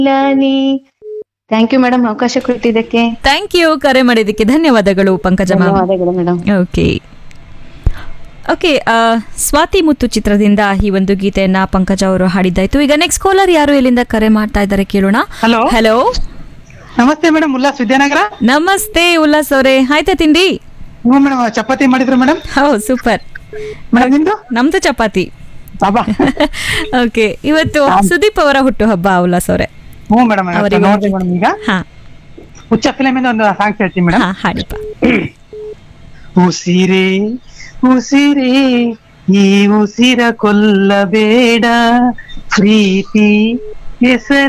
ನೀ thank you madam ಅವಕಾಶ ಕೊಟ್ಟಿದ್ದಕ್ಕೆ ಥ್ಯಾಂಕ್ ಯು ಕರೆ ಮಾಡಿದ್ದಕ್ಕೆ ಧನ್ಯವಾದಗಳು ಪಂಕಜ ಮ್ಯಾಮ್ ಧನ್ಯವಾದಗಳು madam okay okay Swathi Muthu ಚಿತ್ರದಿಂದ ಈ ಒಂದು ಗೀತೆಯನ್ನ ಪಂಕಜ ಅವರು ಹಾಡಿದ್ದಾಯ್ತು ಈಗ ನೆಕ್ಸ್ಟ್ ಕಾಲರ್ ಯಾರು ಇಲ್ಲಿಂದ ಕರೆ ಮಾಡ್ತಾ ಇದ್ದಾರೆ ಕೇಳೋಣ ಹಲೋ ಹಲೋ ನಮಸ್ತೆ ಮೇಡಮ್ ಉಲ್ಲಾಸ್ ವಿದ್ಯಾನಗರ ನಮಸ್ತೆ ಉಲ್ಲಾಸ್ ಅವರೇ ಆಯ್ತಾ ತಿಂಡಿ ಹ್ಞೂ ಮೇಡಮ್ ಚಪಾತಿ ಮಾಡಿದ್ರು ಮೇಡಮ್ ಹೋ ಸೂಪರ್ ಮೇಡಮ್ ನಿಮ್ದು ನಮ್ದು ಚಪಾತಿ ಬಾಬಾ ಓಕೆ ಇವತ್ತು ಸುದೀಪ್ ಅವರ ಹುಟ್ಟು ಹಬ್ಬ ಉಲ್ಲಾಸ್ ಅವರೇ ಹ್ಞೂ ಮೇಡಮ್ ಅವರಿಗೆ ನೋಡ್ರಿ ಮೇಡಮ್ ಈಗ ಹಾ ಹುಚ್ಚ ಫಿಲಮ್ ಇಂದ ಒಂದು ಸಾಂಗ್ಸ್ ಹೇಳ್ತೀನಿ ಮೇಡಮ್ ಹಾ ಹಾಡಿಪ್ಪ ಉಸಿರೇ ಉಸಿರೇ ಈ ಉಸಿರ ಕೊಲ್ಲಬೇಡ ಪ್ರೀತಿ ಹೆಸರ